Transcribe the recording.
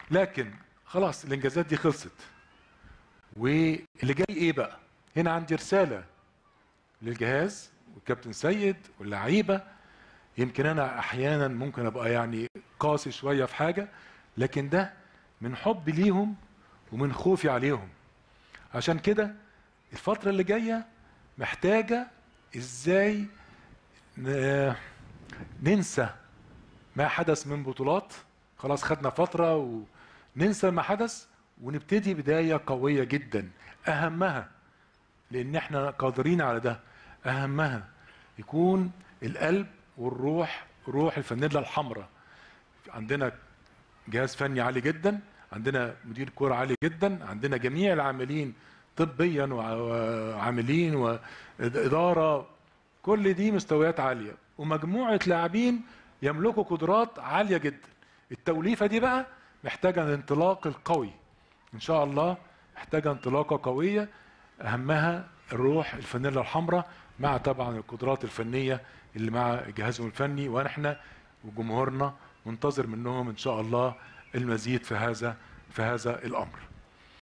لكن خلاص الانجازات دي خلصت واللي جاي ايه بقى هنا عندي رساله للجهاز والكابتن سيد واللعيبه يمكن انا احيانا ممكن ابقى يعني قاسي شويه في حاجه لكن ده من حبي ليهم ومن خوفي عليهم عشان كده الفتره اللي جايه محتاجه ازاي ن- ننسى ما حدث من بطولات خلاص خدنا فتره وننسى ما حدث ونبتدي بدايه قويه جدا اهمها لان احنا قادرين على ده اهمها يكون القلب والروح روح الفانيلا الحمراء عندنا جهاز فني عالي جدا عندنا مدير كوره عالي جدا عندنا جميع العاملين طبيا وع- وعاملين واداره كل دي مستويات عاليه ومجموعه لاعبين يملكوا قدرات عاليه جدا التوليفه دي بقى محتاجه الانطلاق القوي ان شاء الله محتاجه انطلاقه قويه اهمها الروح الفانيلا الحمراء مع طبعا القدرات الفنيه اللي مع جهازهم الفني ونحن وجمهورنا منتظر منهم ان شاء الله المزيد في هذا في هذا الامر